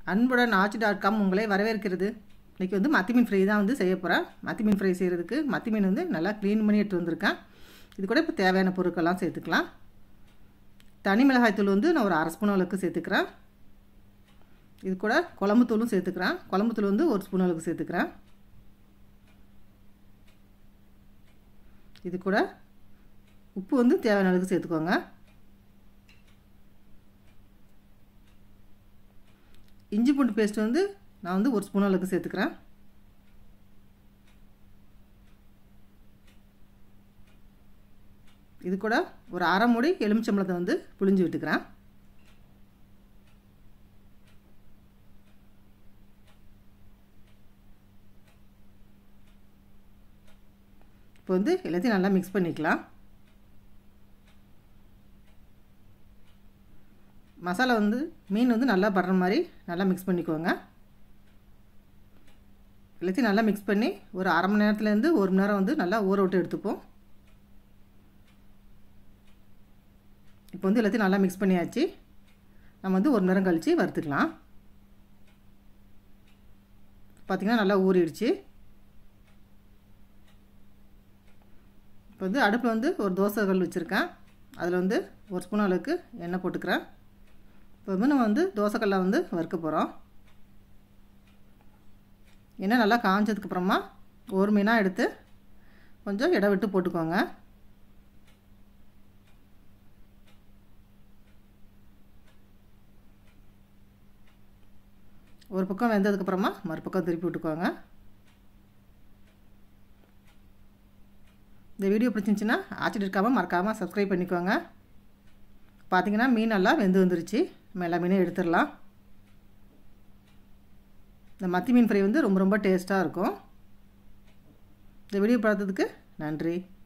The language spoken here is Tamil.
அன்புடன் ஆச்சி டாட் காம் உங்களை வரவேற்கிறது இன்றைக்கி வந்து மத்தி மீன் ஃப்ரை தான் வந்து செய்ய போகிறேன் மத்தி மீன் ஃப்ரை செய்கிறதுக்கு மத்தி மீன் வந்து நல்லா க்ளீன் பண்ணி எடுத்து வந்திருக்கேன் இது கூட இப்போ தேவையான பொருட்கள்லாம் சேர்த்துக்கலாம் தனி மிளகாய் தூள் வந்து நான் ஒரு அரை ஸ்பூன் அளவுக்கு சேர்த்துக்கிறேன் இது கூட குழம்பு தூளும் சேர்த்துக்கிறேன் குழம்பு தூள் வந்து ஒரு ஸ்பூன் அளவுக்கு சேர்த்துக்கிறேன் இது கூட உப்பு வந்து தேவையான அளவுக்கு சேர்த்துக்கோங்க இஞ்சி பூண்டு பேஸ்ட் வந்து நான் வந்து ஒரு ஸ்பூன் அளவுக்கு சேர்த்துக்கிறேன் இது கூட ஒரு அரை மூடி எலுமிச்சம்பழத்தை வந்து புளிஞ்சு விட்டுக்கிறேன் இப்போ வந்து எல்லாத்தையும் நல்லா மிக்ஸ் பண்ணிக்கலாம் மசாலா வந்து மீன் வந்து நல்லா படுற மாதிரி நல்லா மிக்ஸ் பண்ணிக்கோங்க எல்லாத்தையும் நல்லா மிக்ஸ் பண்ணி ஒரு அரை மணி நேரத்துலேருந்து ஒரு மணி நேரம் வந்து நல்லா ஊற விட்டு எடுத்துப்போம் இப்போ வந்து எல்லாத்தையும் நல்லா மிக்ஸ் பண்ணியாச்சு நம்ம வந்து ஒரு நேரம் கழித்து வறுத்துக்கலாம் பார்த்திங்கன்னா நல்லா ஊறிடுச்சு இப்போ வந்து அடுப்பில் வந்து ஒரு தோசை கல் வச்சுருக்கேன் அதில் வந்து ஒரு ஸ்பூன் அளவுக்கு எண்ணெய் போட்டுக்கிறேன் இப்போ வந்து நம்ம வந்து தோசைக்கல்லை வந்து வறுக்க போகிறோம் எண்ணெய் நல்லா காஞ்சதுக்கப்புறமா ஒரு மீனாக எடுத்து கொஞ்சம் இடம் விட்டு போட்டுக்கோங்க ஒரு பக்கம் வெந்ததுக்கப்புறமா மறுபக்கம் திருப்பி விட்டுக்கோங்க இந்த வீடியோ பிடிச்சிருந்துச்சின்னா ஆச்சரியம் இருக்காமல் மறக்காமல் சப்ஸ்கிரைப் பண்ணிக்கோங்க பார்த்திங்கன்னா மீன் நல்லா வெந்து வந்துருச்சு நம்ம எல்லா மீனையும் எடுத்துடலாம் இந்த மத்தி மீன் ஃப்ரை வந்து ரொம்ப ரொம்ப டேஸ்ட்டாக இருக்கும் இந்த வீடியோ பார்த்ததுக்கு நன்றி